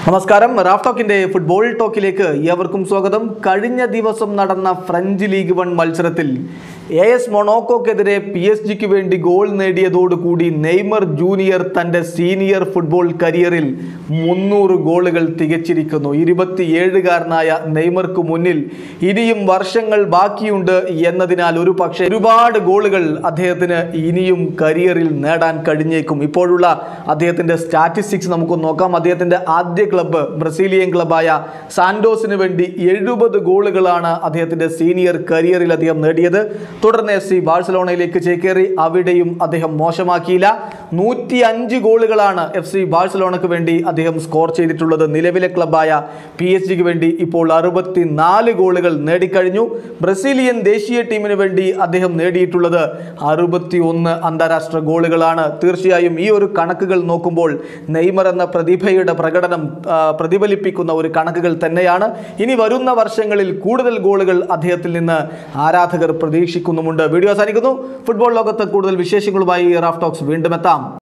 നമസ്കാരം Raf ടോക്കിന്റെ football ടോക്കിലേക്ക് ഏവർക്കും സ്വാഗതം കഴിഞ്ഞ ദിവസം നടന്ന ഫ്രഞ്ച് ലീഗ് വൺ മത്സരത്തിൽ എ എസ് മൊണോക്കോക്കെതിരെ പി എസ് ജിക്ക് വേണ്ടി ഗോൾ നേടിയതോടുകൂടി നെയ്മർ ജൂനിയർ തൻ്റെ സീനിയർ ഫുട്ബോൾ കരിയറിൽ മുന്നൂറ് ഗോളുകൾ തികച്ചിരിക്കുന്നു ഇരുപത്തിയേഴുകാരനായ നെയ്മർക്ക് മുന്നിൽ ഇനിയും വർഷങ്ങൾ ബാക്കിയുണ്ട് എന്നതിനാൽ ഒരു പക്ഷേ ഒരുപാട് ഗോളുകൾ അദ്ദേഹത്തിന് ഇനിയും കരിയറിൽ നേടാൻ കഴിഞ്ഞേക്കും ഇപ്പോഴുള്ള അദ്ദേഹത്തിൻ്റെ സ്റ്റാറ്റിസ്റ്റിക്സ് നമുക്ക് നോക്കാം അദ്ദേഹത്തിൻ്റെ ആദ്യ ക്ലബ്ബ് ബ്രസീലിയൻ ക്ലബ്ബായ സാൻഡോസിന് വേണ്ടി എഴുപത് ഗോളുകളാണ് അദ്ദേഹത്തിൻ്റെ സീനിയർ കരിയറിൽ അദ്ദേഹം നേടിയത് തുടർന്ന് എഫ് സി ബാഴ്സലോണയിലേക്ക് ചേക്കേറി അവിടെയും അദ്ദേഹം മോശമാക്കിയില്ല നൂറ്റി അഞ്ച് ഗോളുകളാണ് എഫ് സി ബാഴ്സലോണയ്ക്ക് വേണ്ടി അദ്ദേഹം സ്കോർ ചെയ്തിട്ടുള്ളത് നിലവിലെ ക്ലബ്ബായ പി എസ് ജിക്ക് വേണ്ടി ഇപ്പോൾ അറുപത്തി നാല് ഗോളുകൾ നേടിക്കഴിഞ്ഞു ബ്രസീലിയൻ ദേശീയ ടീമിന് വേണ്ടി അദ്ദേഹം നേടിയിട്ടുള്ളത് അറുപത്തി ഒന്ന് അന്താരാഷ്ട്ര ഗോളുകളാണ് തീർച്ചയായും ഈ ഒരു കണക്കുകൾ നോക്കുമ്പോൾ നെയ്മർ എന്ന പ്രതിഭയുടെ പ്രകടനം ആ, പ്രതിഫലിപ്പിക്കുന്ന ഒരു കണക്കുകൾ തന്നെയാണ് ഇനി വരുന്ന വർഷങ്ങളിൽ കൂടുതൽ ഗോളുകൾ അദ്ദേഹത്തിൽ നിന്ന് ആരാധകർ പ്രതീക്ഷിക്കുന്നുമുണ്ട് വീഡിയോ അവസാനിക്കുന്നു ഫുട്ബോൾ ലോകത്ത് കൂടുതൽ വിശേഷങ്ങളുമായി റാഫ് ടോക്സ് വീണ്ടും എത്താം